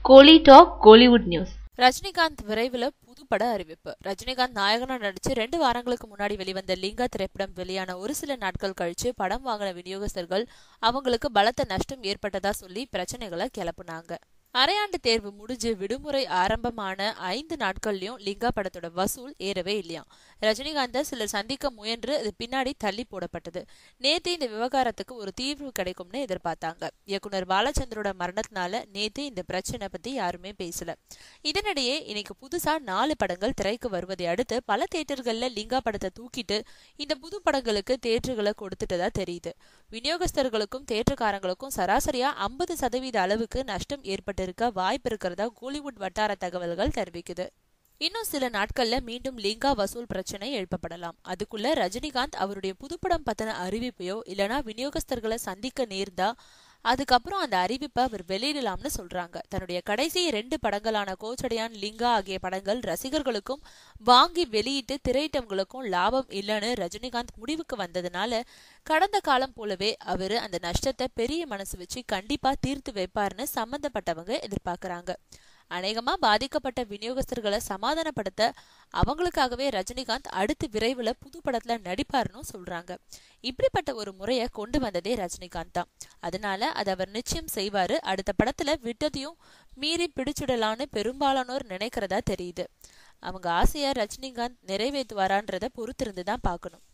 கோலி talk Kollywood news Rajinikanth விரைவில் புதுப்பட அறிவிப்பு ரஜினிகாந்த் நாயகனா நடிச்சு ரெண்டு வாரங்களுக்கு முன்னாடி வெளிவந்த லிங்கா திரைப்படம் வெளியான ஒரு சில நாட்கள் கழிச்சு படம் வாங்கின விநியோகஸ்தர்கள் அவங்களுக்கு பலத்த நஷ்டம் ஏற்பட்டதா சொல்லி பிரச்சனைகளை கிளப்புனாங்க அரையாண்டு தேர்வு முடிஞ்சு விடுமுறை ஆரம்பமான ஐந்து நாட்கள்லயும் லிங்கா படத்தோட வசூல் ஏறவே இல்லையாம் ரஜினிகாந்த சிலர் சந்திக்க முயன்று அது பின்னாடி தள்ளி போடப்பட்டது நேத்து இந்த விவகாரத்துக்கு ஒரு தீர்வு கிடைக்கும்னு எதிர்பார்த்தாங்க இயக்குனர் பாலச்சந்தரோட மரணத்தினால நேத்து இந்த பிரச்சனை பத்தி யாருமே பேசல இதனிடையே இன்னைக்கு புதுசா நாலு படங்கள் திரைக்கு வருவதை அடுத்து பல தேட்டர்கள்ல லிங்கா படத்தை தூக்கிட்டு இந்த புது படங்களுக்கு தேட்டர்களை கொடுத்துட்டதா தெரியுது விநியோகஸ்தர்களுக்கும் தேட்டருக்காரங்களுக்கும் சராசரியா ஐம்பது சதவீத அளவுக்கு நஷ்டம் ஏற்பட்டிருக்க வாய்ப்பு இருக்கிறதா கோலிவுட் வட்டார தகவல்கள் தெரிவிக்குது இன்னும் சில நாட்கள்ல மீண்டும் லிங்கா வசூல் பிரச்சனை எழுப்பப்படலாம் அதுக்குள்ள ரஜினிகாந்த் அவருடைய புதுப்படம் பத்தின அறிவிப்பையோ இல்லனா விநியோகஸ்தர்களை சந்திக்க நேர்ந்தா அதுக்கப்புறம் அந்த அறிவிப்பை அவர் வெளியிடலாம்னு சொல்றாங்க தன்னுடைய கடைசி ரெண்டு படங்களான கோச்சடையான் லிங்கா ஆகிய படங்கள் ரசிகர்களுக்கும் வாங்கி வெளியிட்டு திரையிட்டவங்களுக்கும் லாபம் இல்லைன்னு ரஜினிகாந்த் முடிவுக்கு வந்ததுனால கடந்த காலம் போலவே அவரு அந்த நஷ்டத்தை பெரிய மனசு வச்சு கண்டிப்பா தீர்த்து வைப்பாருன்னு சம்பந்தப்பட்டவங்க எதிர்பார்க்கறாங்க அநேகமா பாதிக்கப்பட்ட விநியோகஸ்தர்களை சமாதானப்படுத்த அவங்களுக்காகவே ரஜினிகாந்த் அடுத்து விரைவில் புது படத்துல நடிப்பாருன்னு சொல்றாங்க இப்படிப்பட்ட ஒரு முறையை கொண்டு வந்ததே ரஜினிகாந்த் தான் அதனால அதை அவர் நிச்சயம் செய்வாரு அடுத்த படத்துல விட்டதையும் மீறி பிடிச்சிடலான்னு பெரும்பாலானோர் நினைக்கிறதா தெரியுது அவங்க ஆசையா ரஜினிகாந்த் நிறைவேற்றுவாரான்றத பொறுத்திருந்து தான் பார்க்கணும்